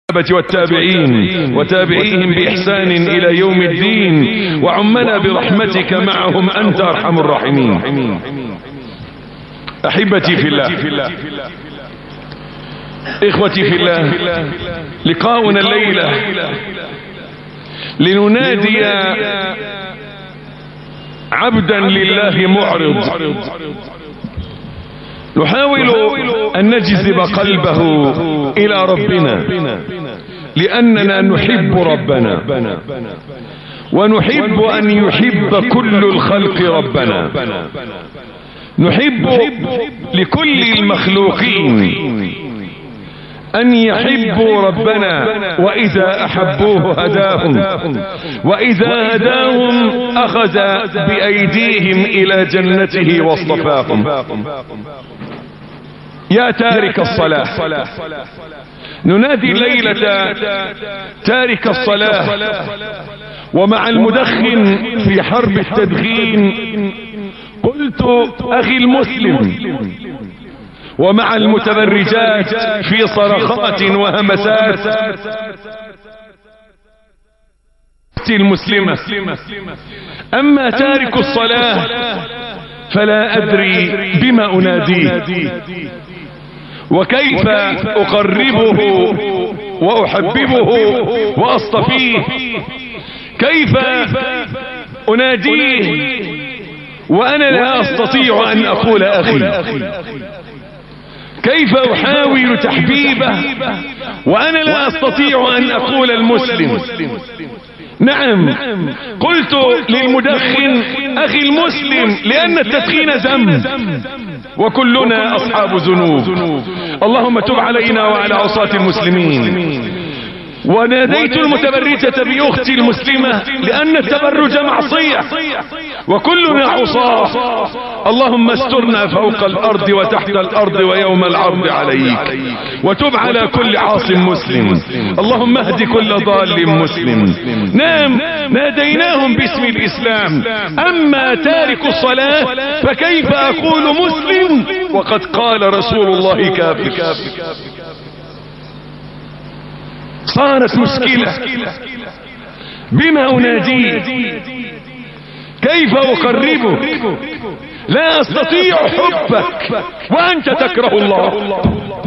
والتابعين وتابعيهم بإحسان إلى يوم الدين وعمنا برحمتك معهم أنت أرحم الراحمين أحبتي في الله إخوتي في الله لقاؤنا الليلة لننادي عبدا لله معرض نحاول أن نجذب قلبه إلى ربنا لأننا نحب ربنا ونحب أن يحب كل الخلق ربنا نحب لكل المخلوقين أن يحبوا ربنا وإذا أحبوه هداهم وإذا هداهم أخذ بأيديهم إلى جنته واصطفاهم يا تارك الصلاة ننادي الليلة تارك الصلاة ومع المدخن في حرب التدخين قلت أخي المسلم ومع المتبرجات في صرخات وهمسات المسلمة أما تارك الصلاة فلا أدري بما أناديه وكيف أقربه وأحببه وأصطفيه كيف أناديه وأنا لا أستطيع أن أقول أخي كيف أحاول تحبيبه وأنا لا أستطيع أن أقول المسلم نعم قلت للمدخن أخي المسلم لأن التدخين ذنب وكلنا أصحاب ذنوب اللهم تب علينا وعلى عصاة المسلمين وناديت المتبرجة بأختي المسلمة لأن التبرج معصية وكلنا عصاة اللهم استرنا فوق الأرض وتحت الأرض ويوم العرض عليك وتب على كل عاص مسلم اللهم اهد كل ضال مسلم نعم ناديناهم باسم الإسلام أما تارك الصلاة فكيف أقول مسلم وقد قال رسول الله كافر صارت مشكلة بما أناديه كيف أقربه لا أستطيع حبك وأنت تكره الله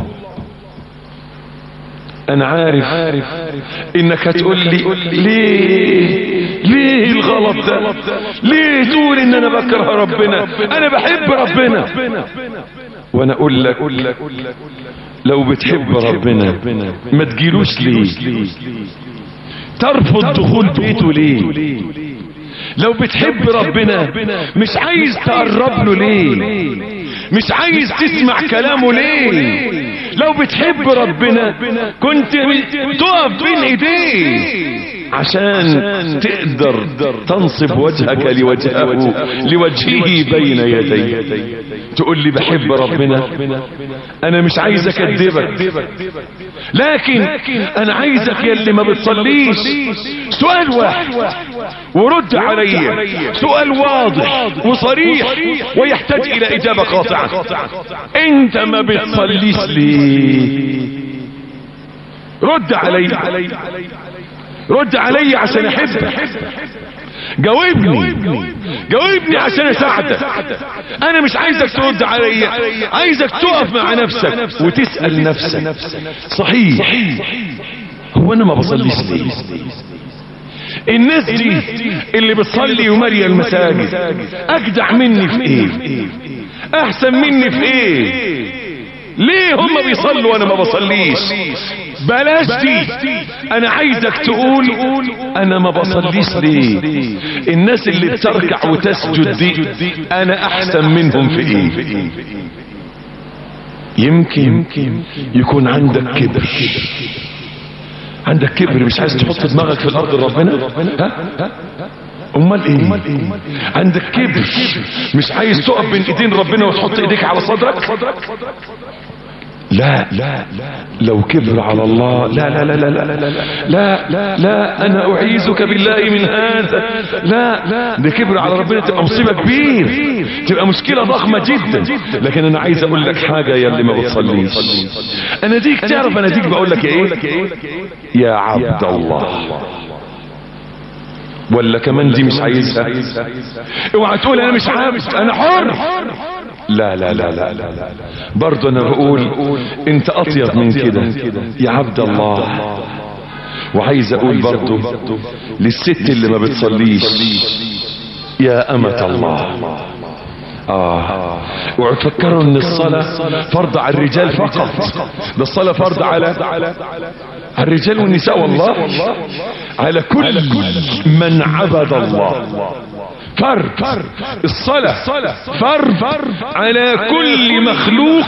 أنا عارف إنك هتقول لي ليه ليه الغلط ده ليه تقول إن أنا بكره ربنا أنا بحب ربنا وأنا أقول لك لو بتحب ربنا ما تجيلوش ليه ترفض دخول بيته ليه لو بتحب ربنا مش عايز تقرب له ليه مش عايز تسمع كلامه ليه لو بتحب ربنا كنت تقف بين ايديه عشان تقدر تنصب وجهك لوجهه لوجهه بين يديه تقول لي بحب ربنا انا مش عايز اكذبك لكن انا عايزك يا اللي ما بتصليش سؤال واحد ورد علي سؤال واضح وصريح ويحتاج الى اجابة قاطعة انت ما بتصليش ليه رد علي رد علي عشان احبك جاوبني جاوبني عشان اساعدك انا مش عايزك ترد علي عايزك تقف مع نفسك وتسأل نفسك صحيح هو انا ما بصليش ليه الناس دي اللي بتصلي وماليه المساجد اجدع مني في ايه احسن مني في ايه ليه هم بيصلوا وانا ما بصليش بلاش دي انا عايزك تقول انا ما بصليش ليه الناس اللي بتركع وتسجد دي انا احسن منهم في ايه يمكن يكون عندك كبر عندك كبر مش عايز تحط دماغك في الارض ربنا ها امال ايه عندك كبر مش عايز تقف بين ايدين ربنا وتحط ايديك على صدرك لا لا لو كبر على الله لا لا لا لا لا لا لا لا لا انا اعيذك بالله من هذا لا ده كبر على ربنا تبقى مصيبه كبير تبقى مشكله ضخمه جدا لكن انا عايز اقول لك حاجه يا اللي ما بتصليش انا ديك تعرف انا ديك بقول لك ايه يا عبد الله ولا كمان دي مش عايزها اوعى تقول انا مش عابد انا حر لا لا لا لا لا لا برضه انا بقول انت اطيب من كده يا عبد الله وعايز اقول برضه للست اللي ما بتصليش يا امة الله اه اوعوا تفكروا ان الصلاة فرض على الرجال فقط ده الصلاة فرض على على الرجال والنساء والله على كل من عبد الله فرض الصلاة فرض على كل مخلوق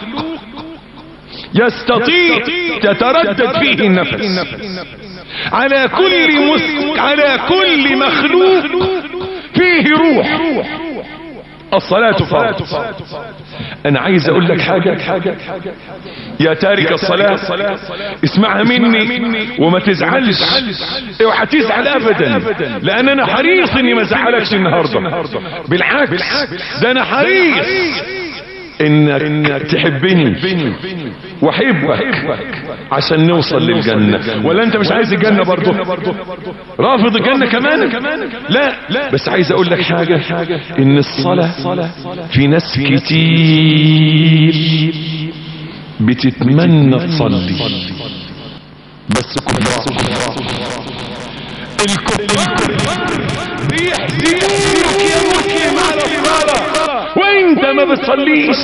يستطيع تتردد فيه النفس على كل مس... على كل مخلوق فيه روح الصلاة فرض انا عايز اقول لك حاجة يا تارك الصلاة اسمعها مني وما تزعلش اوعى تزعل ابدا لان انا حريص اني ما ازعلكش النهاردة بالعكس ده انا حريص انك تحبني واحبك عشان نوصل للجنة ولا انت مش عايز الجنة برضه رافض الجنة كمان لا بس عايز اقول لك حاجة ان الصلاة في ناس كتير بتتمنى تصلي بس كفار الكفار بيحزنوك يا مسلم على الصلاة وانت ما بتصليش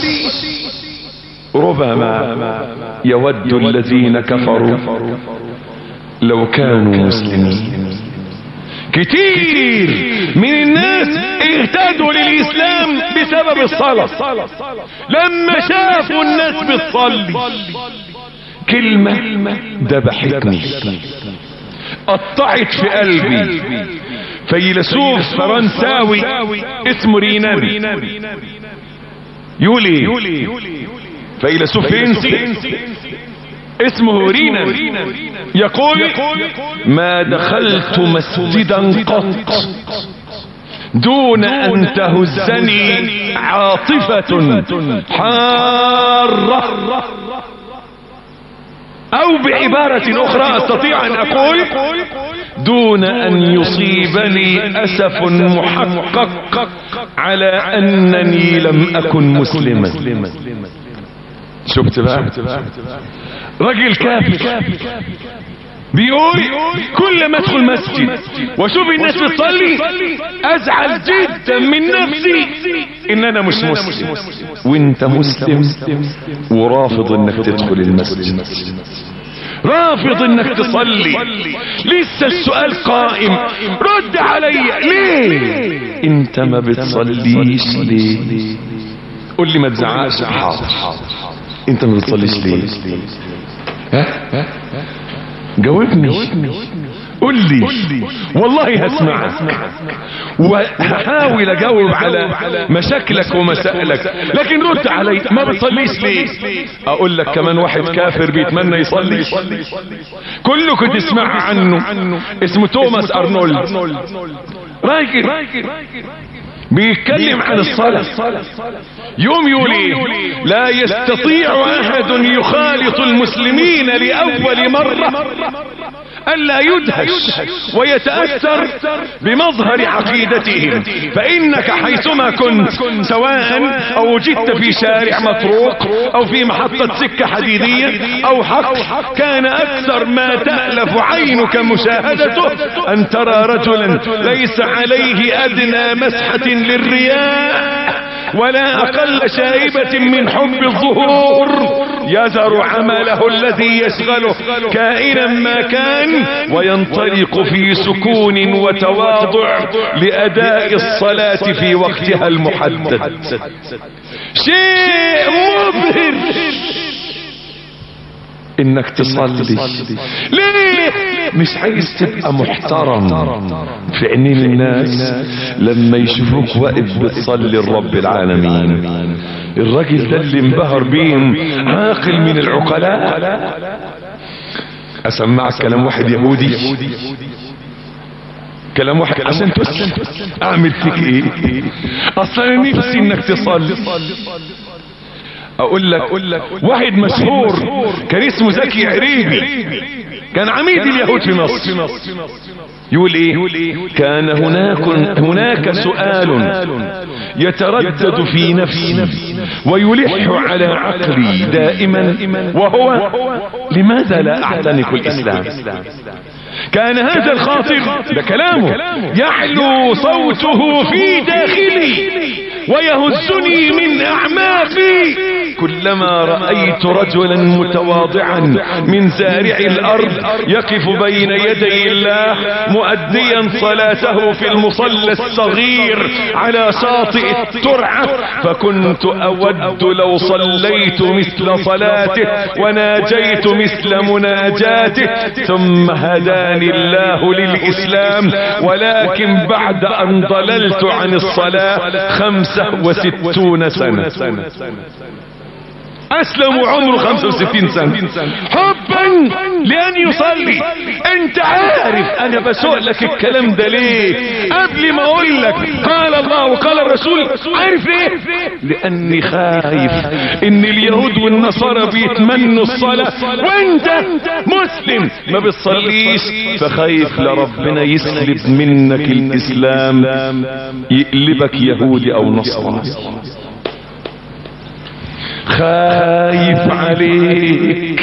ربما يود الذين كفروا لو كانوا مسلمين كتير من الناس اهتدوا للاسلام بسبب الصلاة لما شافوا الناس بتصلي كلمة ذبحتني قطعت في قلبي فيلسوف فرنساوي اسمه رينان يقول ايه فيلسوف فرنسي اسمه رينان يقول ما دخلت مسجدا قط دون ان تهزني عاطفة حارة او بعبارة اخرى استطيع ان اقول دون ان يصيبني اسف محقق على انني لم اكن مسلما شفت بقى راجل كافر بيقول كل ما ادخل مسجد واشوف الناس بتصلي ازعل جدا من نفسي ان انا مش مسلم وانت مسلم ورافض انك تدخل المسجد رافض انك تصلي لسه السؤال قائم رد علي ليه انت ما بتصليش ليه قول لي ما تزعقش حاضر انت ما بتصليش ليه ها ها جاوبني قل لي والله هسمعك وهحاول اجاوب على مشاكلك ومسائلك لكن رد علي ما بتصليش ليه اقول لك كمان واحد كافر بيتمنى يصلي كلكم تسمع عنه اسمه توماس ارنولد راجل بيتكلم عن الصلاة يوم يقول ايه لا يستطيع احد يخالط المسلمين لاول مرة الا يدهش ويتأثر بمظهر عقيدتهم فانك حيثما كنت سواء او وجدت في شارع مطروق او في محطة سكة حديدية او حق كان اكثر ما تألف عينك مشاهدته ان ترى رجلا ليس عليه ادنى مسحة للرياء ولا اقل شائبة من حب الظهور يذر عمله الذي يشغله كائنا ما كان وينطلق في سكون وتواضع لاداء الصلاة في وقتها المحدد شيء مبهر انك تصلي ليه مش عايز تبقى محترم في عينين الناس لما يشوفوك واقف بتصلي لرب العالمين الراجل ده اللي انبهر بيهم عاقل من العقلاء اسمعك كلام واحد يهودي كلام واحد عشان تسلم اعمل فيك ايه اصلا أنا نفسي انك تصلي اقول لك واحد مشهور كان اسمه زكي عريبي كان عميد اليهود في مصر يقول ايه كان هناك هناك سؤال يتردد في نفسي ويلح على عقلي دائما وهو لماذا لا اعتنق الاسلام كان هذا الخاطب ده كلامه يحلو صوته في داخلي ويهزني من اعماقي كلما رأيت رجلا متواضعا من زارع الارض يقف بين يدي الله مؤديا صلاته في المصلى الصغير على شاطئ الترعة فكنت اود لو صليت مثل صلاته وناجيت مثل مناجاته ثم هداني الله للاسلام ولكن بعد ان ضللت عن الصلاة خمسة وستون سنة اسلم وعمره 65 سنة حبا لان يصلي انت عارف انا بسؤلك الكلام ده ليه قبل ما اقول لك قال الله وقال الرسول عارف ليه لاني خايف ان اليهود والنصارى بيتمنوا الصلاة وانت مسلم ما بتصليش فخايف لربنا يسلب منك الاسلام يقلبك يهودي او نصراني خايف عليك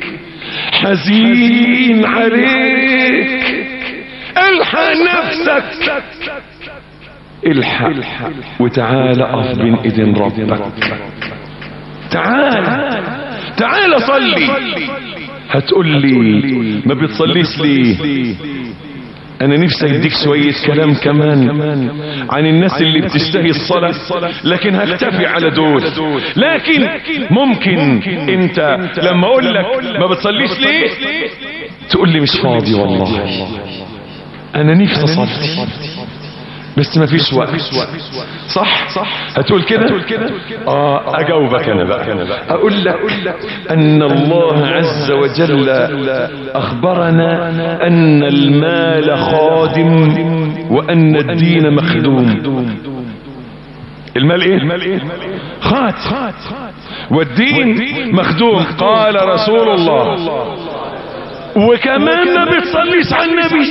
حزين عليك الحق نفسك الحق وتعال اقف بين ايدين ربك تعال تعال صلي هتقول لي ما بتصليش ليه انا نفسي اديك شوية كلام كمان عن الناس اللي بتشتهي الصلاة لكن هكتفي على دول لكن ممكن انت لما اقول لك ما بتصليش ليه تقول لي مش فاضي والله انا نفسي اصلي بس ما فيش وقت صح هتقول كده اه اجاوبك انا بقى اقول لك ان الله عز وجل اخبرنا ان المال خادم وان الدين مخدوم المال ايه خات والدين مخدوم قال رسول الله وكمان ما بتصليش على النبي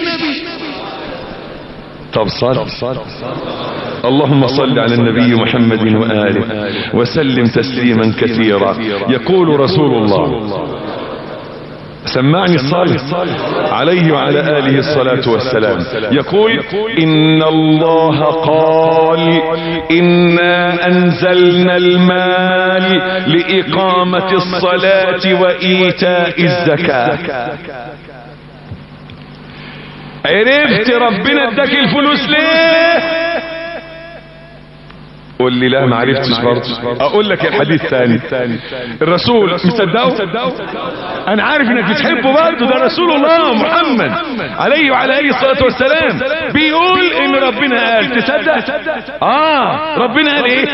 طب صل اللهم صل على النبي محمد وآله وسلم تسليما كثيرا يقول رسول الله سمعني الصالح عليه وعلى آله الصلاة والسلام يقول إن الله قال إنا أنزلنا المال لإقامة الصلاة وإيتاء الزكاة عرفت ربنا اداك الفلوس ليه قول لي لا ما عرفتش برضه اقول لك الحديث ثاني الرسول مصدقه انا عارف انك بتحبه برضه ده رسول الله محمد عليه وعلى اله الصلاه والسلام بيقول ان ربنا قال تصدق اه ربنا قال ايه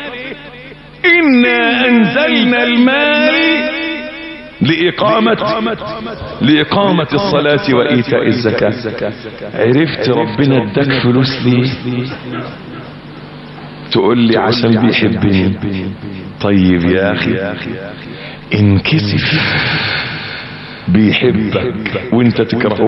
انا انزلنا المال لإقامة لإقامة الصلاة وإيتاء الزكاة عرفت ربنا اداك فلوس ليه تقول لي عشان بيحبني طيب يا أخي انكسف بيحبك وانت تكرهه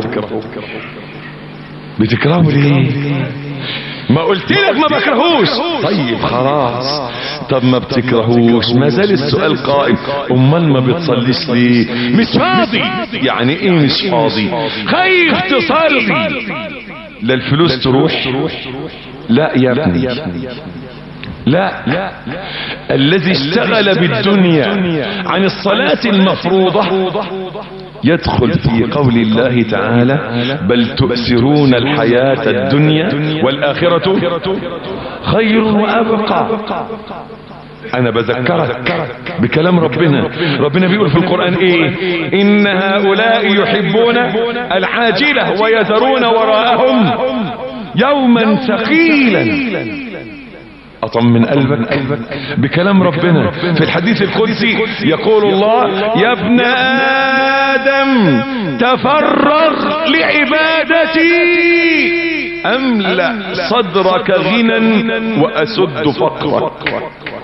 بتكرهه ليه ما قلت لك ما بكرهوش طيب خلاص طب ما بتكرهوش ما زال السؤال قائم امال ما بتصليش ليه مش فاضي يعني ايه مش فاضي خايف تصلي لا الفلوس تروح لا يا ابني لا لا الذي اشتغل بالدنيا عن الصلاة المفروضة يدخل في قول الله تعالى بل تؤثرون الحياة الدنيا والآخرة خير وأبقى انا بذكرك بكلام ربنا ربنا بيقول في القرآن ايه ان هؤلاء يحبون العاجلة ويذرون وراءهم يوما ثقيلا اطمن قلبك بكلام ربنا في الحديث القدسي يقول الله يا ابن ادم تفرغ لعبادتي املأ صدرك غنى واسد فقرك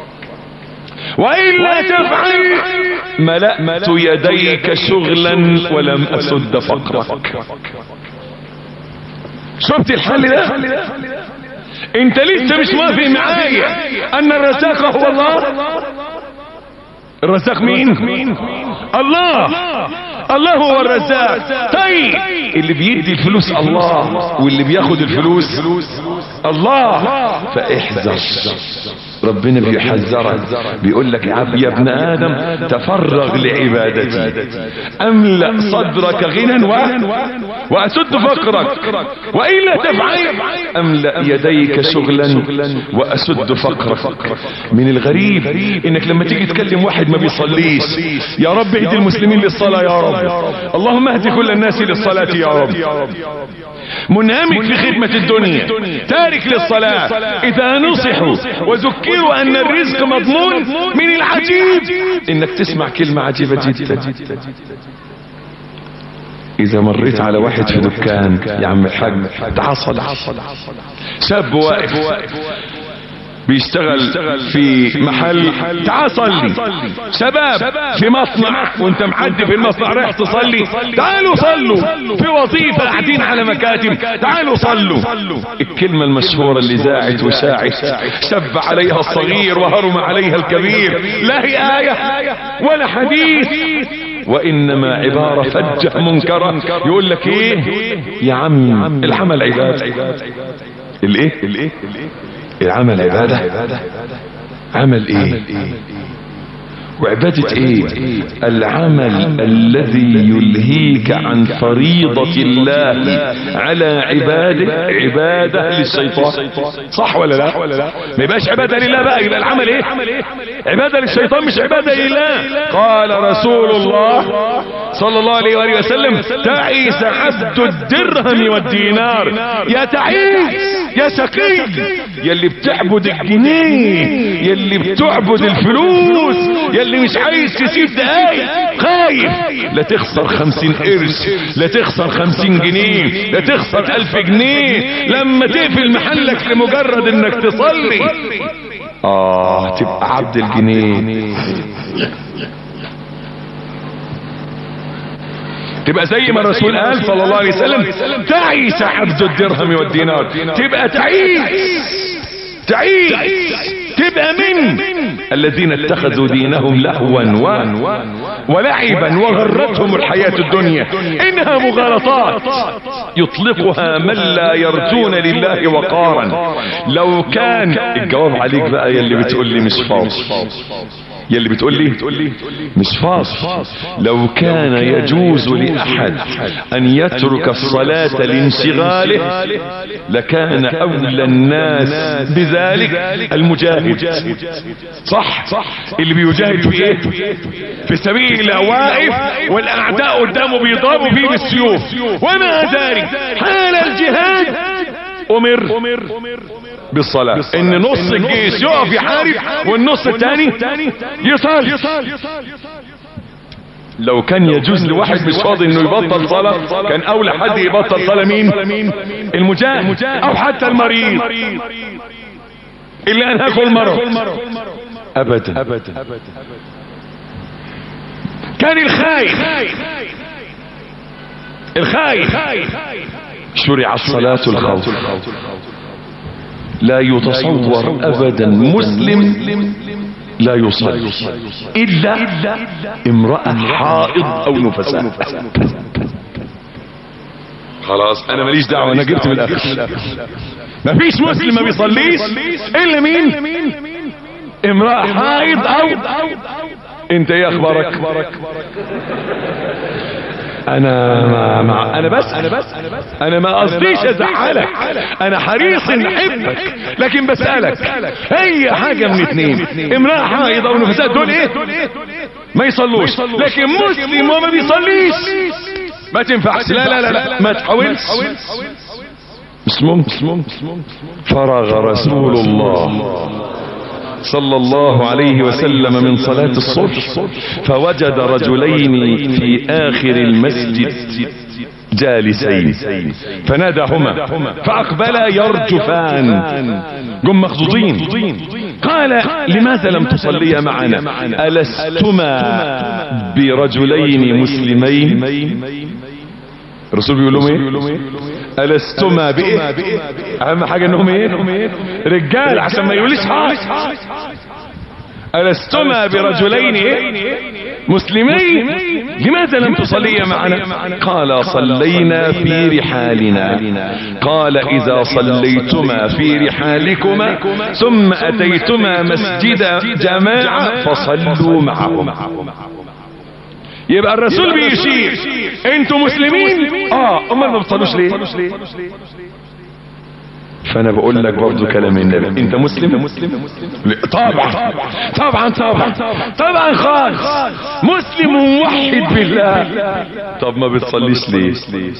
وإلا تفعل ملأت يديك شغلا ولم أسد فقرك شفت الحل ده انت لسه مش موافق معايا ان الرزاق هو الله الرزاق مين الله الله هو الرزاق طيب اللي بيدي الفلوس الله واللي بياخد الفلوس الله فاحذر ربنا بيحذرك بيقول لك يا ابن ادم تفرغ لعبادتي املا صدرك غنى و... واسد فقرك والا تفعل املا يديك شغلا واسد فقرك من الغريب انك لما تيجي تكلم واحد ما بيصليش يا رب اهدي المسلمين للصلاه يا رب اللهم اهد كل الناس للصلاه يا رب منهمك في خدمة الدنيا تارك للصلاة اذا نصحوا وذكروا ان الرزق مضمون من العجيب انك تسمع كلمة عجيبة جدا اذا مريت على واحد في دكان يا عم الحاج تعصل شاب واقف بيشتغل في محل تعال صلي شباب في مصنع وانت معدي في المصنع رايح تصلي تعالوا صلوا في وظيفة قاعدين على مكاتب تعالوا صلوا الكلمة المشهورة اللي زاعت وشاعت شب عليها الصغير وهرم عليها الكبير لا هي آية ولا حديث وانما عبارة فجة منكرة يقول لك ايه يا عم العمل عباد الايه الايه العمل عبادة عمل ايه وعبادة ايه العمل الذي يلهيك عن فريضة الله على عباده عبادة للشيطان صح ولا لا ما يبقاش عبادة لله بقى يبقى العمل ايه عبادة للشيطان مش عبادة لله قال رسول الله صلى الله عليه وآله وسلم تعيس عبد الدرهم والدينار يا تعيس يا سقي يا اللي بتعبد الجنيه يا اللي بتعبد الفلوس يا اللي مش عايز تسيب دقايق خايف لا تخسر خمسين قرش لا تخسر خمسين جنيه لا تخسر الف جنيه لما تقفل محلك لمجرد انك تصلي اه تبقى عبد الجنيه تبقى زي ما الرسول قال صلى الله عليه وسلم تعيس عبد الدرهم والدينار تبقى تعيس تعيس تبقى من الذين اتخذوا دينهم لهوا و... ولعبا وغرتهم الحياة الدنيا انها مغالطات يطلقها من لا يرجون لله وقارا لو كان الجواب عليك بقى يلي بتقول لي مش فاضي يلي بتقول لي مش فاضي لو كان يجوز لأحد أن يترك الصلاة لانشغاله لكان أولى الناس بذلك المجاهد صح اللي بيجاهد في ايه في سبيل الله واقف والأعداء قدامه بيضربوا فيه بالسيوف وما ذلك حال الجهاد أمر بالصلاة ان نص الجيش يقف يحارب والنص الثاني يصلي لو كان يجوز لواحد مش فاضي انه يبطل صلاة كان اولى حد يبطل صلاة مين المجاهد او حتى المريض اللي انهكه المرض ابدا ابدا كان الخايف الخايف شرع الصلاة الخوف لا يتصور ابدا مسلم لا يصلي الا امرأة حائض او نفساء خلاص انا ماليش دعوة انا جبت من الاخر مفيش مسلم ما بيصليش الا مين امرأة حائض او انت ايه اخبارك انا ما ما انا بس انا بس انا ما قصديش ازعلك انا حريص ان احبك لكن بسالك هي حاجه من اتنين امراه حائضه ونفساء دول ايه ما يصلوش لكن مسلم وما بيصليش ما تنفعش لا لا لا, لا. ما تحاولش مش ممكن فرغ رسول الله صلى الله عليه وسلم من صلاة الصبح فوجد رجلين في آخر المسجد جالسين فناداهما فأقبلا يرجفان جم مخضوضين قال لماذا لم تصليا معنا ألستما برجلين مسلمين الرسول بيقول لهم ايه ألستما بايه اهم حاجة انهم ايه رجال عشان ما يقوليش حاج ألستما برجلين إيه؟ مسلمين لماذا لم تصليا معنا قال صلينا في رحالنا قال إذا صليتما في رحالكما ثم أتيتما مسجد جماعة فصلوا معهم يبقى الرسول بيشير انتوا مسلمين اه امال ما بتصلوش ليه فانا بقول لك برضه كلام النبي انت مسلم طبعا طبعا طبعا طبعا خالص مسلم وموحد بالله طب ما بتصليش ليه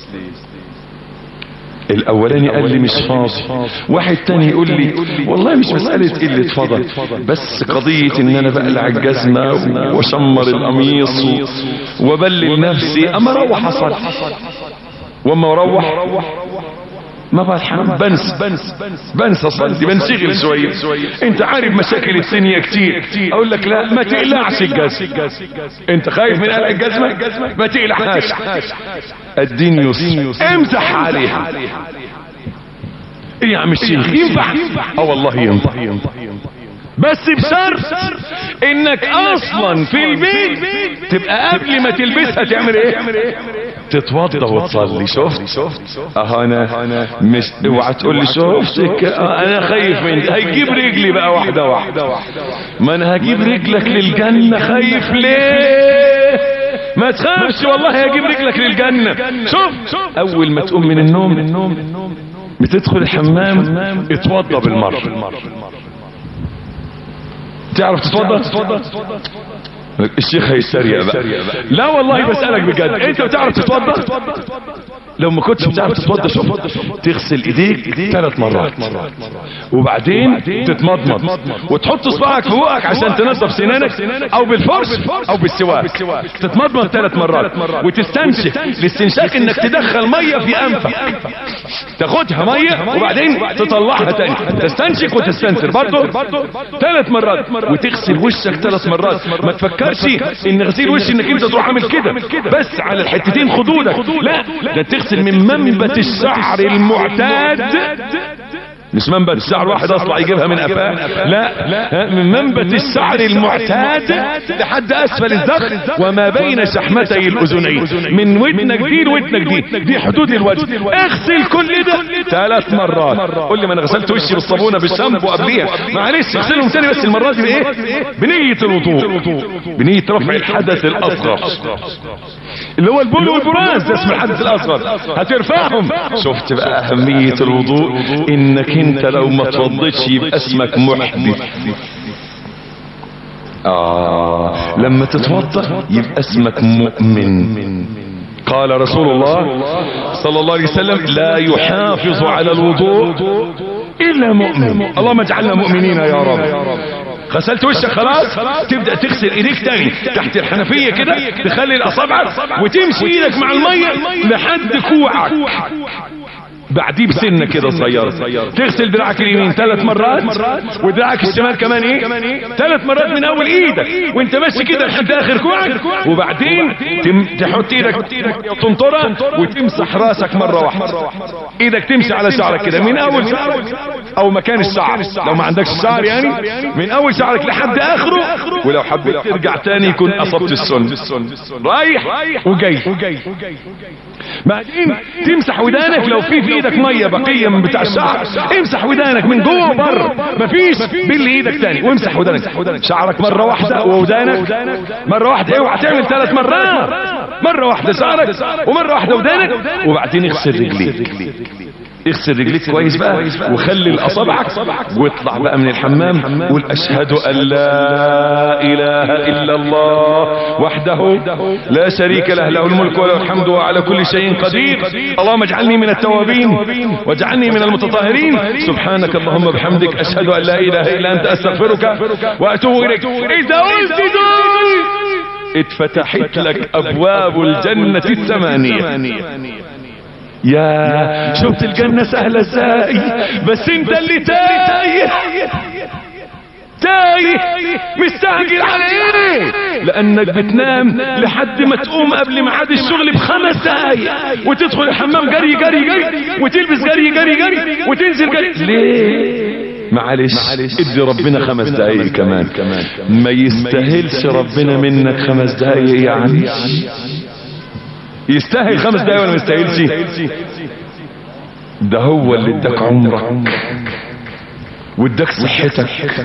الاولاني قال لي مش فاضي واحد تاني يقول لي والله مش مسألة قلة فضل بس قضية ان انا بقلع الجزمة واشمر القميص وبلل نفسي اما اروح اصلي واما اروح ما بلحق بنس بنس بنس اصلي بنشغل شويه انت عارف مشاكل الدنيا كتير اقول لك لا ما تقلعش الجزمه انت خايف من قلع الجزمه ما تقلعهاش الدين يسر امسح عليها ايه يا عم الشيخ ينفع اه والله ينفع بس بشرط انك اصلا في البيت تبقى قبل ما تلبسها تعمل ايه تتوضى وتصلي شفت اه انا مش اوعى تقول لي شفت انا خايف من هيجيب رجلي بقى واحده واحده ما انا هجيب رجلك للجنه خايف ليه ما تخافش والله هجيب رجلك للجنه شوف اول ما تقوم من النوم بتدخل الحمام اتوضى بالمره تعرف تتوضى الشيخ هيتريق بقى لا والله بسألك بجد انت بتعرف تتوضى لو ما كنتش بتعرف تتوضى شوف تغسل ايديك ثلاث مرات وبعدين تتمضمض وتحط صباعك في بقك عشان تنظف سنانك او بالفرش او بالسواك تتمضمض ثلاث مرات وتستنشق الاستنشاق انك تدخل ميه في انفك تاخدها ميه وبعدين تطلعها تاني تستنشق وتستنثر برضه ثلاث مرات وتغسل وشك ثلاث مرات ما تفكرش ان غسيل وش انك انت تروح عامل كده بس على الحتتين خدودك لا ده تغسل من منبت الشعر المعتاد مش منبت الشعر واحد اصلا يجيبها من قفاه لا من منبت الشعر المعتاد لحد اسفل الذقن وما بين شحمتي الاذنين من ودنك دي لودنك دي دي حدود الوجه اغسل كل ده ثلاث مرات قول لي ما انا غسلت وشي بالصابونه بالشامبو قبليها معلش اغسلهم تاني بس المره دي بايه بنيه الوضوء بنيه رفع الحدث الاصغر اللي هو البول والبراز ده اسم الحدث الاصغر هترفعهم شفت بقى اهميه الوضوء انك انت لو ما توضيتش يبقى اسمك محدث آه لما تتوضا يبقى اسمك مؤمن قال رسول الله صلى الله عليه وسلم لا يحافظ على الوضوء الا مؤمن اللهم اجعلنا مؤمنين يا رب غسلت وشك خلاص تبدأ تغسل ايديك تاني تحت الحنفية كده تخلي الاصابع وتمشي ايدك مع المية لحد كوعك بعديه بسنه كده صغيره تغسل دراعك اليمين ثلاث مرات ودراعك الشمال كمان ايه ثلاث مرات من اول ايدك وانت ماشي كده لحد اخر كوعك وبعدين تم تحط ايدك تنطرها وتمسح راسك مره واحده ايدك تمشي على شعرك كده من اول شعرك او مكان الشعر لو ما عندكش شعر يعني من اول شعرك لحد اخره ولو حبيت ترجع تاني يكون اصبت السن رايح وجاي بعدين تمسح ودانك لو في في ايدك ميه بقيه من بتاع الشعر امسح ودانك من جوه وبره مفيش بل ايدك تاني وامسح ودانك شعرك مره واحده وودانك مره واحده اوعى تعمل ثلاث مرات مره واحده شعرك ومره واحده ودانك وبعدين اغسل رجليك اغسل رجليك كويس بقى وخلي اصابعك واطلع بقى من الحمام قول اشهد ان لا اله الا الله وحده لا شريك له له الملك وله الحمد وعلى كل شيء قدير اللهم اجعلني من التوابين واجعلني من المتطهرين سبحانك اللهم بحمدك اشهد ان لا اله الا انت استغفرك واتوب اليك اذا قلت دول اتفتحت لك ابواب الجنة الثمانية يا شفت الجنة سهلة ازاي بس انت اللي تايه تايه مستعجل على ايه لانك بتنام لحد ما تقوم قبل ميعاد الشغل بخمس دقايق وتدخل الحمام جري جري جري وتلبس جري جري جري وتنزل جري ليه معلش ادي ربنا خمس دقايق كمان ما يستاهلش ربنا منك خمس دقايق يعني يستاهل خمس دقايق ولا ما يستاهلش ده هو اللي اداك عمرك واداك صحتك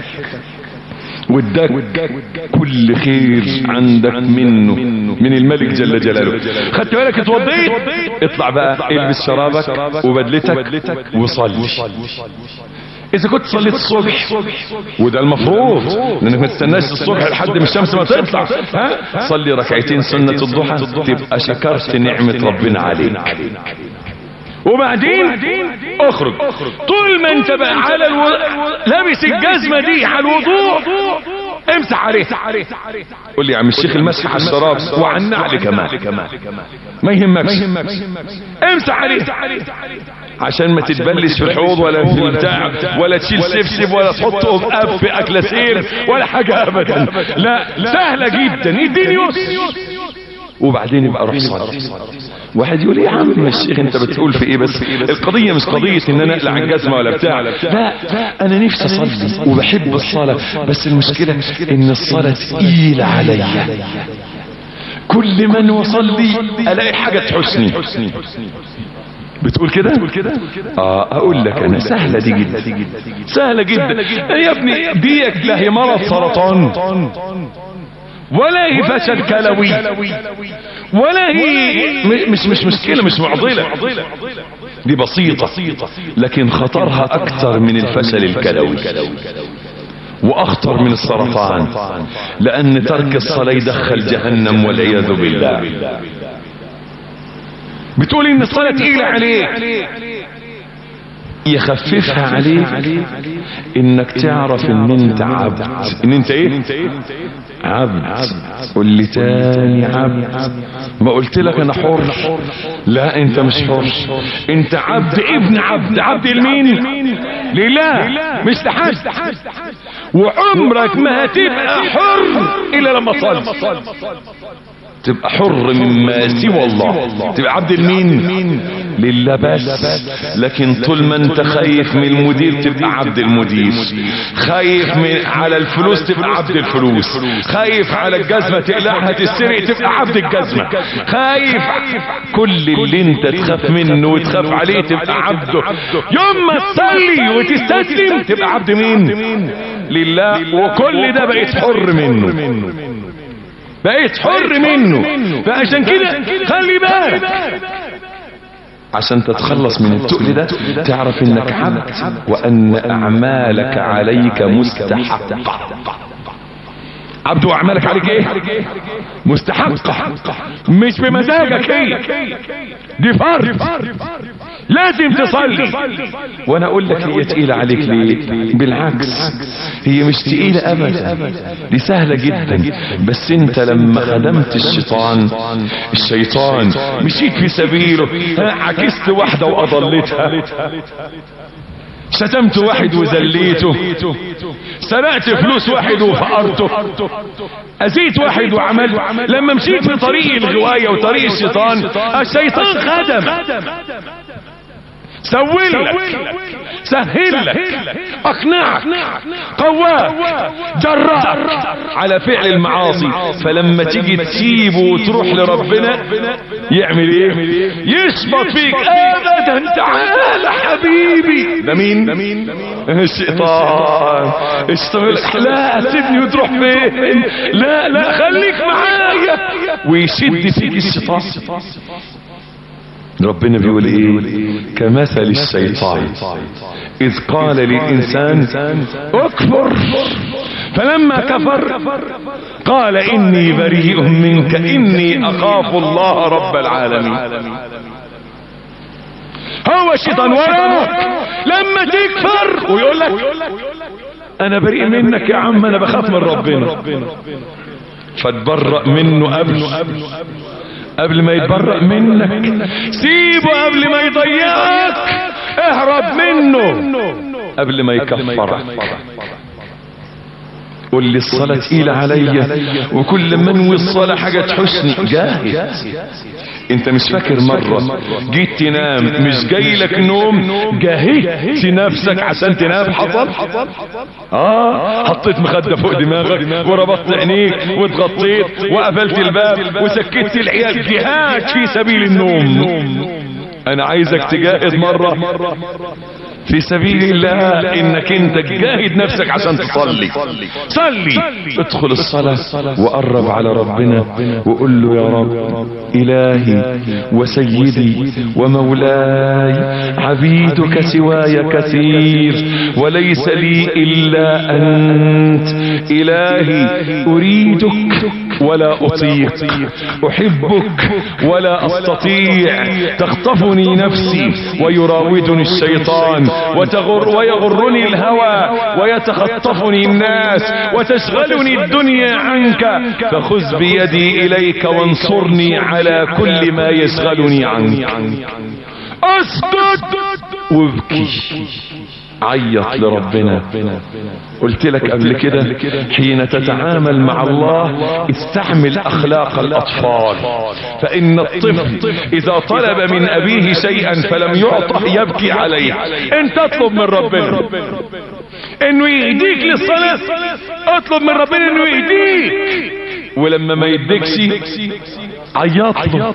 واداك كل خير عندك منه من الملك جل جلاله خدت بالك اتوضيت اطلع بقى البس شرابك وبدلتك وصلي اذا كنت صليت الصبح وده المفروض لانك ما تستناش الصبح لحد ما الشمس ما تطلع ها صلي ركعتين سنة الضحى تبقى شكرت نعمة ربنا عليك وبعدين اخرج طول ما انت بقى على الو... لابس الجزمة دي على الوضوء امسح عليه قول لي يا عم الشيخ المسح على الشراب وعلى النعل كمان ما يهمكش امسح عليه عشان ما تتبلش في الحوض ولا في البتاع ولا تشيل سبسب ولا تحطه في في اكلاسير ولا حاجة ابدا لا سهلة جدا اديني يسر وبعدين يبقى روح صلي واحد يقول يا عم الشيخ انت بتقول في ايه بس القضية مش قضية ان انا اقلع الجزمة ولا بتاع لا انا نفسي اصلي وبحب الصلاة بس المشكلة ان الصلاة تقيلة عليا كل من وصلي الاقي حاجة تحسني بتقول كده اه اقول لك انا سهلة دي جدا سهلة جدا يا ابني ديك لا هي مرض سرطان ولا هي فشل كلوي ولا هي مش مش مشكلة مش معضلة دي بسيطة لكن خطرها اكتر من الفشل الكلوي واخطر من السرطان لان ترك الصلاة يدخل جهنم والعياذ بالله بتقول ان الصلاة تقيلة عليك يخففها عليك انك تعرف ان انت عبد ان انت ايه عبد قول لي تاني عبد ما قلت لك انا حر لا انت مش حر انت عبد ابن عبد عبد المين لله مش لحد وعمرك ما هتبقى حر الا لما تصلي تبقى حر مما سوى الله تبقى عبد المين لله بس لكن طول ما انت خايف من المدير تبقى عبد المدير خايف من على الفلوس تبقى عبد الفلوس خايف على الجزمة تقلعها تسرق تبقى عبد الجزمة خايف كل اللي انت تخاف منه وتخاف عليه تبقى عبده يوم ما تصلي وتستسلم تبقى عبد مين لله وكل ده بقيت حر منه بقيت حر منه فعشان كده خلي بالك عشان تتخلص من التقل ده تعرف انك عبد وان اعمالك عليك مستحقة عبد واعمالك عليك ايه مستحقة مش بمزاجك هي دي فرض لازم تصلي وانا اقول لك هي تقيلة عليك ليه بالعكس هي مش تقيلة ابدا دي سهلة جدا بس انت لما خدمت الشيطان الشيطان مشيت في سبيله عكست واحدة واضلتها شتمت واحد وذليته سرقت فلوس واحد وفقرته اذيت واحد وعملت لما مشيت في طريق الغواية وطريق الشيطان الشيطان خدم سول لك سهل لك اقنعك قواك جراك على فعل المعاصي فلما تيجي تسيبه وتروح لربنا يعمل ايه يشبط فيك ابدا تعال حبيبي ده مين الشيطان الشيطان لا سيبني وتروح فين لا لا خليك معايا ويشد فيك الشيطان ربنا بيقول ايه كمثل الشيطان اذ قال للانسان اكفر فلما كفر قال اني بريء منك اني اخاف الله رب العالمين هو الشيطان وراك لما تكفر ويقول لك انا بريء منك يا عم انا بخاف من ربنا فتبرأ منه قبل قبل ما يتبرأ منك سيبه قبل ما يضيعك اهرب منه قبل ما يكفرك قول لي الصلاة تقيلة عليا وكل ما انوي الصلاة حاجة تحسني جاهز انت مش فاكر مرة جيت تنام مش جاي لك نوم جاهدت نفسك عشان تنام حصل اه حطيت مخدة فوق دماغك وربطت عينيك واتغطيت وقفلت الباب وسكت العيال جهاد في سبيل النوم انا عايزك تجاهد مرة في سبيل الله انك انت تجاهد نفسك عشان تصلي صلي ادخل الصلاة وقرب على ربنا وقول له يا رب الهي وسيدي ومولاي عبيدك سواي كثير وليس لي الا انت الهي اريدك ولا اطيق احبك ولا استطيع تخطفني نفسي ويراودني الشيطان وتغر ويغرني الهوى ويتخطفني الناس وتشغلني الدنيا عنك فخذ بيدي اليك وانصرني على كل ما يشغلني عنك اسكت وابكي عيط لربنا قلت لك قبل كده حين تتعامل مع الله استعمل اخلاق الاطفال فان الطفل اذا طلب من ابيه شيئا فلم يعطه يبكي عليه انت اطلب من ربنا انه يهديك للصلاة اطلب من ربنا انه يهديك ولما ما يديكش عيط له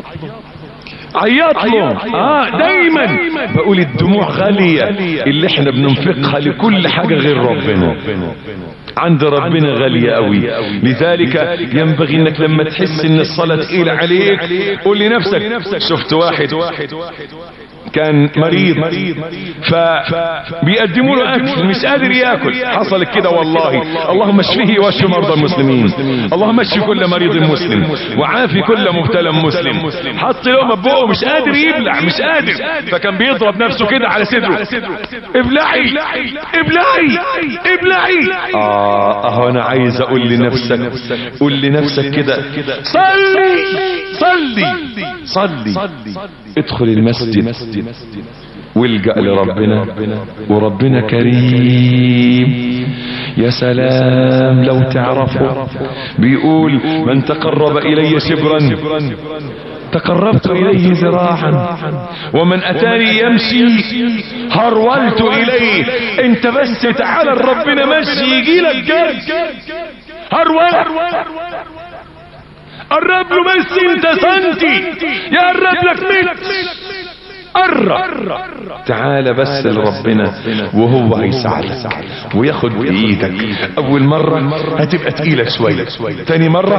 عيط له اه دايما بقول الدموع غالية اللي احنا بننفقها لكل حاجة غير ربنا عند ربنا غالية قوي لذلك ينبغي انك لما تحس ان الصلاة تقيلة عليك قول لنفسك شفت واحد كان مريض فبيقدموا له اكل مش قادر ياكل حصلت كده والله اللهم اشفيه واشف مرضى المسلمين اللهم اشف كل مريض مسلم وعافي كل مبتلى مسلم حط له بقه مش قادر يبلع مش قادر فكان بيضرب نفسه كده على صدره ابلعي ابلعي ابلعي اه اهو انا عايز اقول لنفسك قول لنفسك كده صلي صلي صلي ادخل المسجد والجأ لربنا وربنا كريم يا سلام لو تعرفوا بيقول من تقرب الي شبرا تقربت اليه ذراعا ومن اتاني يمشي هرولت اليه انت بس تعالى ربنا مشي يجي لك جري هرول قرب له بس انت سنتي يقرب لك متر قرب تعالى بس لربنا وهو هيساعدك وياخد بايدك اول مرة هتبقى تقيلة شوية تاني مرة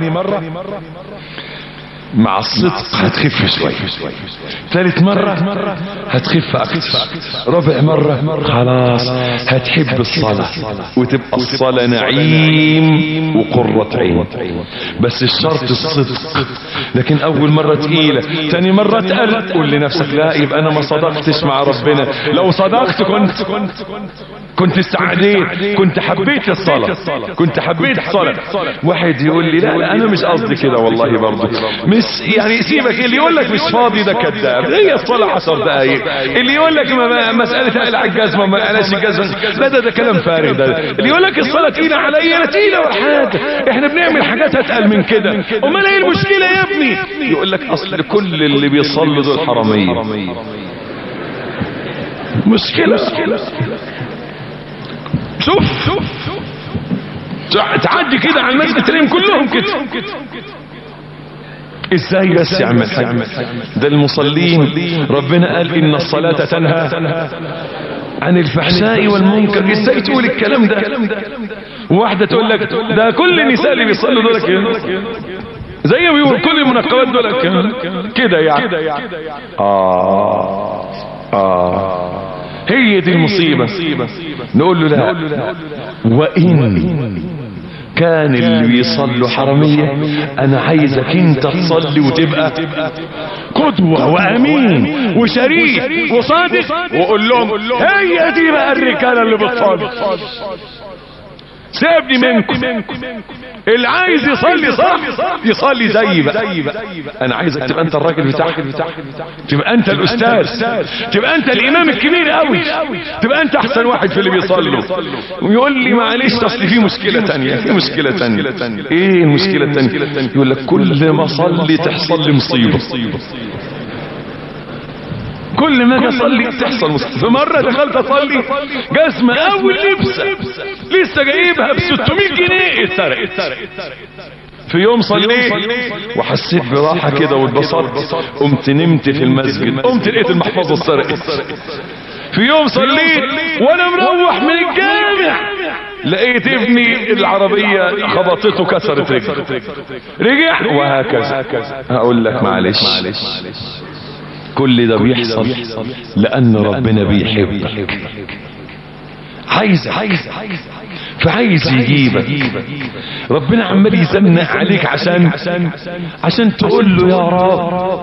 مع الصدق هتخف شوية ثالث مرة هتخف اكتر رابع مرة خلاص هتحب الصلاة وتبقى الصلاة نعيم وقرة عين بس الشرط الصدق لكن اول مرة تقيلة تاني مرة تقل قول لنفسك لا يبقى انا ما صدقتش مع ربنا لو صدقت كنت كنت استعديت كنت حبيت الصلاة كنت حبيت الصلاة واحد يقول لي لا لا انا مش قصدي كده والله برضه مش يعني سيبك اللي يقول لك مش فاضي ده كذاب هي الصلاة عشر دقايق اللي يقول لك مسألة اقلع الجزمة ما قلعش الجزمة لا ده ده كلام فارغ ده اللي يقول لك الصلاة تقيلة عليا لا تقيلة ولا حاجة احنا بنعمل حاجات اتقل من كده امال ايه المشكلة يا ابني يقول لك اصل كل اللي بيصلوا دول حرامية مشكلة شوف تعدي كده على المسجد تلاقيهم كلهم كده ازاي بس يا عم الحاج ده المصلين ربنا قال ان الصلاة تنهى عن الفحشاء والمنكر ازاي تقول الكلام ده واحدة تقول لك ده كل النساء اللي بيصلوا دول كده زي ما بيقول كل المنقبات دول ك- كده يعني اه اه هي دي المصيبة نقول له لا وإن كان اللي بيصلوا حرمية انا عايزك انت تصلي وتبقى قدوة وامين وشريف وصادق وقول لهم هي دي بقى الرجالة اللي بتصلي سيبني منكم اللي عايز يصلي صح يصلي زي بقى انا عايزك تبقى انت الراجل بتاعك تبقى انت الاستاذ تبقى انت الامام الكبير قوي تبقى انت احسن واحد في اللي بيصلوا ويقول لي معلش اصل في مشكله تانية في مشكله تانية ايه المشكله التانية يقول لك كل ما اصلي تحصل لي مصيبه كل ما اجي اصلي تحصل مصيبه في مره دخلت اصلي جزمه اول لبسه لسه جايبها ب 600 جنيه اتسرقت في يوم صليت وحسيت براحه كده واتبسطت قمت نمت في المسجد قمت لقيت المحفظه اتسرقت في يوم صليت وانا مروح من الجامع لقيت ابني العربية خبطته كسرت رجله رجع وهكذا هقول لك معلش كل ده بيحصل لان ربنا بيحبك عايز عايز فعايز يجيبك ربنا عمال يزنق عليك عشان عشان تقول له يا رب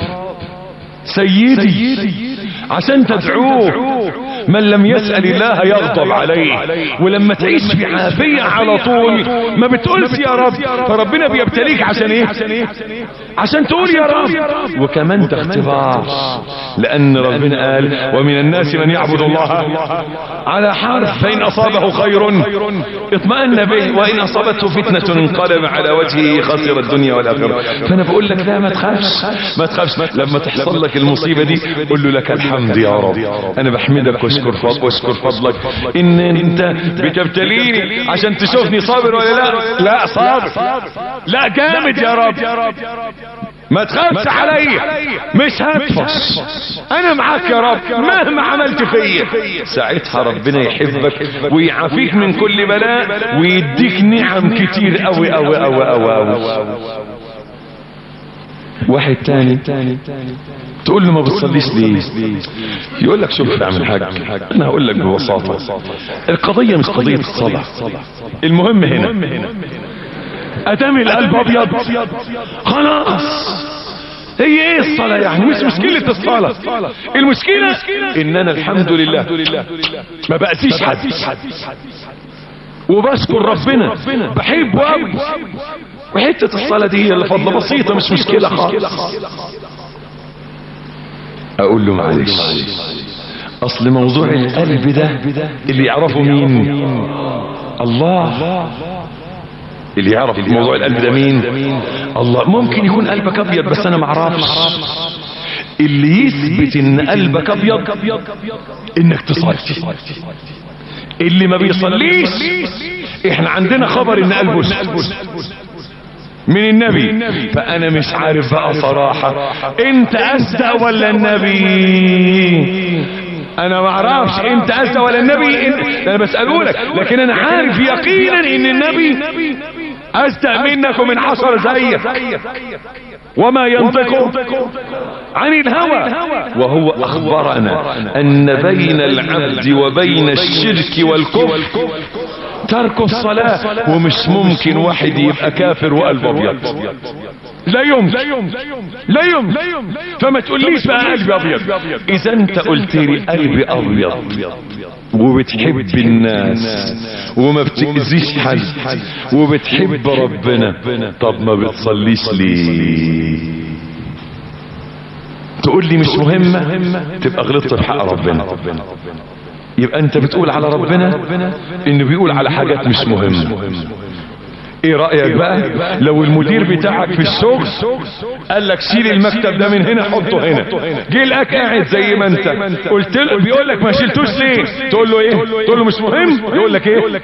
سيدي عشان تدعوه من لم يسأل الله يغضب عليه ولما تعيش في عافية على طول ما بتقولش يا رب فربنا بيبتليك عشان ايه عشان تقول يا رب وكمان ده اختبار لان ربنا قال ومن الناس من يعبد الله على حرف فان اصابه خير اطمأن به وان اصابته فتنة انقلب على وجهه خسر الدنيا والاخرة فانا بقول لك لا ما تخافش ما تخافش لما تحصل لك المصيبة دي قول له لك الحمد يا رب انا بحمدك واشكر فضلك واشكر فضلك ان انت بتبتليني عشان تشوفني صابر ولا لا لا صابر لا جامد يا رب ما تخافش عليا مش هدفش انا معاك يا رب مهما عملت فيا ساعتها ربنا يحبك ويعافيك من كل بلاء ويديك نعم كتير قوي قوي قوي قوي قوي واحد تاني تقول له ما بتصليش ليه يقول لك شوف اعمل حاجة انا هقول لك ببساطة القضية مش قضية الصلاة المهم هنا ادام القلب ابيض خلاص هي ايه الصلاة يعني مش مشكلة الصلاة المشكلة ان انا الحمد لله ما بأسيش حد وبشكر ربنا بحبه قوي وحتة الصلاة دي هي اللي فضلة بسيطة مش مشكلة خالص اقول له معلش اصل موضوع القلب ده اللي يعرفه مين الله اللي يعرف موضوع القلب ده مين الله ممكن يكون قلبك ابيض بس انا معرفش اللي يثبت ان قلبك ابيض انك تصلي اللي ما بيصليش احنا عندنا خبر ان قلبه اسود من النبي فانا مش عارف بقى صراحة انت اصدق ولا النبي انا ما اعرفش انت اصدق ولا النبي انت انا بسألهولك لكن انا عارف يقينا ان النبي اصدق منك ومن عشر زيك وما ينطق عن الهوى وهو اخبرنا ان بين العبد وبين الشرك والكفر ترك الصلاة ومش ممكن واحد يبقى كافر وقلب ابيض لا يمكن لا يمكن فما تقوليش بقى قلبي ابيض اذا انت قلت لي قلبي ابيض وبتحب الناس وما بتأذيش حد وبتحب ربنا طب ما بتصليش ليه تقول لي مش مهمة تبقى غلطت في حق ربنا يبقى انت بتقول على ربنا انه بيقول على حاجات مش مهمة ايه رأيك بقى لو المدير بتاعك في الشغل قال لك شيل المكتب ده من هنا حطه هنا جه لك قاعد زي ما انت قلت له بيقول لك ما شلتوش ليه تقول له ايه تقول له مش مهم يقول لك ايه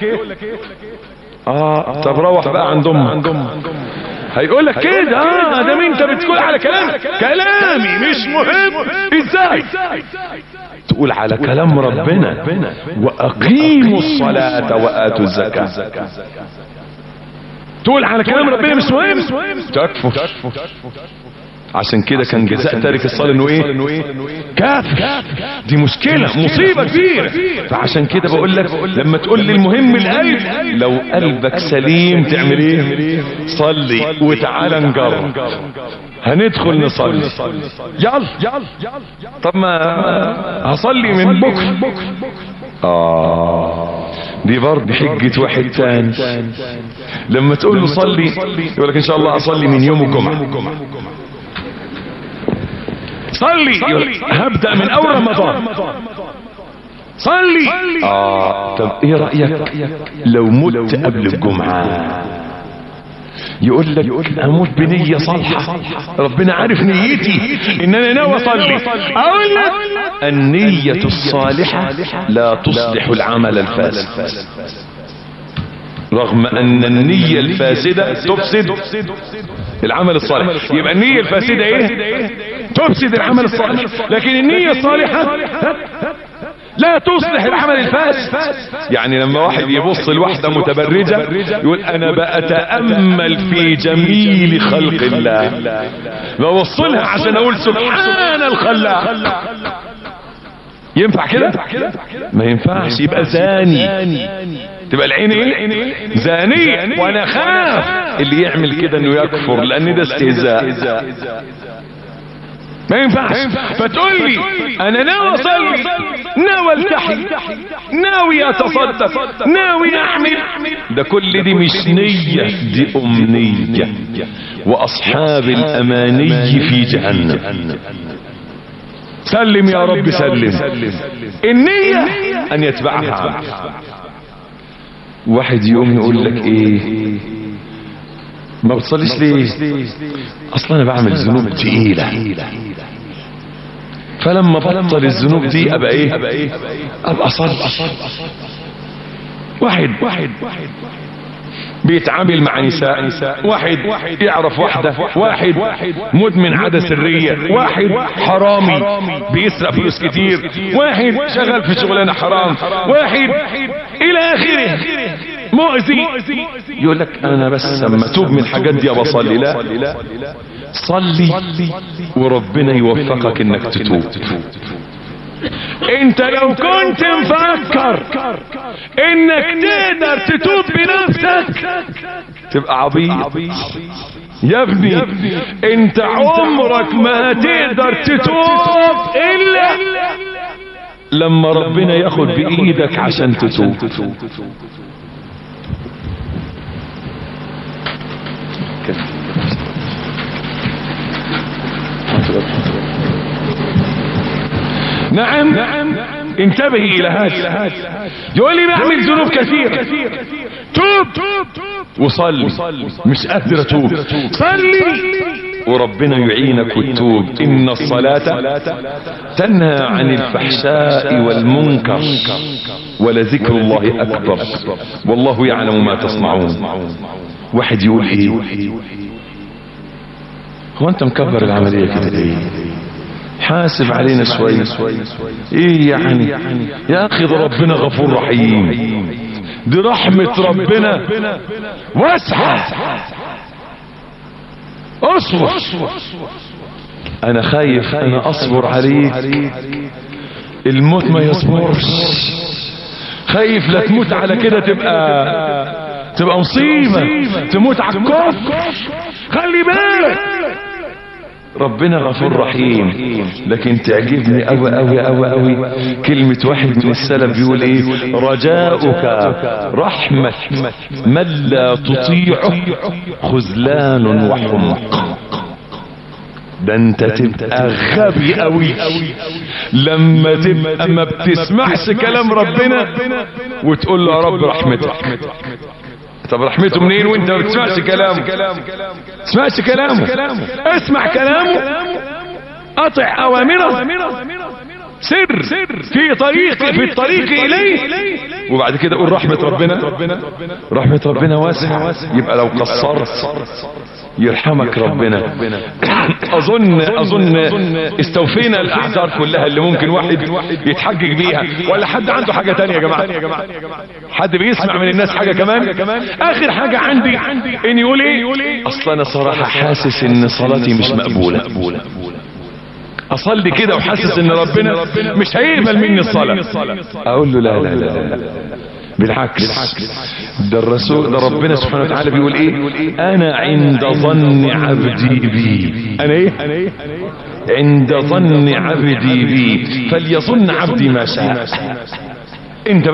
اه طب روح بقى عند امك هيقول لك كده اه ده انت بتقول على كلامي كلامي مش مهم ازاي تقول على كلام ربنا واقيموا الصلاة واتوا الزكاة تقول على كلام ربنا مش مهم تكفر عشان كده كان جزاء تارك الصلاة انه ايه كافر دي مشكلة مصيبة كبيرة فعشان كده بقول لك لما تقول لي المهم القلب لو قلبك سليم تعمل ايه صلي وتعالى نجرب هندخل نصلي يلا طب ما هصلي من بكره اه دي برضه حجة واحد تاني لما تقول له صلي يقول لك ان شاء الله اصلي من يوم الجمعة صلي هبدأ من اول رمضان صلي اه طب ايه رأيك لو مت قبل الجمعة يقول لك اموت بنية صالحة ربنا عارف نيتي ان انا ناوي اصلي اقول لك النية الصالحة لا تصلح العمل الفاسد رغم ان النية الفاسدة تفسد العمل الصالح يبقى النية الفاسدة ايه تفسد العمل الصالح لكن النية الصالحة لا تصلح العمل الفاسد يعني لما واحد يبص لواحدة متبرجة يقول انا بأتأمل في جميل خلق الله بوصلها عشان اقول سبحان الخلاق ينفع كده ما ينفعش يبقى زاني تبقى العين ايه زانية وانا خاف اللي يعمل كده انه يكفر لان ده استهزاء ما ينفعش فتقول لي انا ناوي اصلي ناوي التحي ناوي اتصدق ناوي اعمل ده كل دي مش نية دي امنية واصحاب الاماني في جهنم سلم يا رب سلم النية ان يتبعها عمل واحد يقوم يقول لك ايه ما بتصليش ليه اصلا انا بعمل ذنوب تقيلة فلما بطل الذنوب دي ابقى ايه ابقى اصلي واحد واحد بيتعامل مع نساء واحد يعرف واحدة واحد مدمن عادة سرية واحد حرامي بيسرق فلوس كتير واحد شغال في شغلانة حرام واحد الى اخره مؤذي يقول لك انا بس لما اتوب من الحاجات دي بصلي لا صلي وربنا يوفقك انك تتوب انت لو كنت مفكر انك تقدر تتوب بنفسك تبقى عبيط يا ابني انت عمرك ما هتقدر تتوب الا لما ربنا ياخد بايدك عشان تتوب نعم انتبهي الى هذا يقول لي بعمل ذنوب كثيرة توب وصلي مش قادر اتوب صلي وربنا يعينك وتتوب ان الصلاة تنهى عن الفحشاء والمنكر ولذكر الله اكبر والله يعلم ما تصنعون واحد يقول ايه هو انت مكبر العملية كده ايه حاسب علينا شوية ايه يعني يا اخي ده ربنا غفور رحيم دي رحمة ربنا واسعة اصبر انا خايف انا اصبر عليك الموت ما يصبرش خايف لا تموت على كده تبقى تبقى مصيبة تموت على الكفر خلي بالك ربنا غفور رحيم لكن تعجبني قوي قوي قوي قوي كلمة واحد من السلف بيقول ايه رجاؤك رحمة من لا تطيعه خذلان وحمق ده انت تبقى غبي قوي لما تبقى ما بتسمعش كلام ربنا وتقول له يا رب رحمتك طب رحمته منين وانت ما بتسمعش كلامه تسمعش كلامه اسمع كلامه اطع اوامره سر في طريق في الطريق اليه وبعد كده قول رحمة ربنا رحمة ربنا واسعة يبقى لو قصرت يرحمك ربنا اظن اظن استوفينا الاعذار كلها اللي ممكن واحد يتحجج بيها ولا حد عنده حاجة تانية يا جماعة حد بيسمع من الناس حاجة كمان اخر حاجة عندي ان يقول ايه اصلا انا صراحة حاسس ان صلاتي مش مقبولة اصلي كده وحاسس ان ربنا مش هيقبل مني الصلاة اقول له لا لا لا, لا. بالعكس ده الرسول ده ربنا سبحانه وتعالى بيقول ايه انا عند ظن عبدي بي انا ايه عند ظن عبدي بي فليظن عبدي ما شاء انت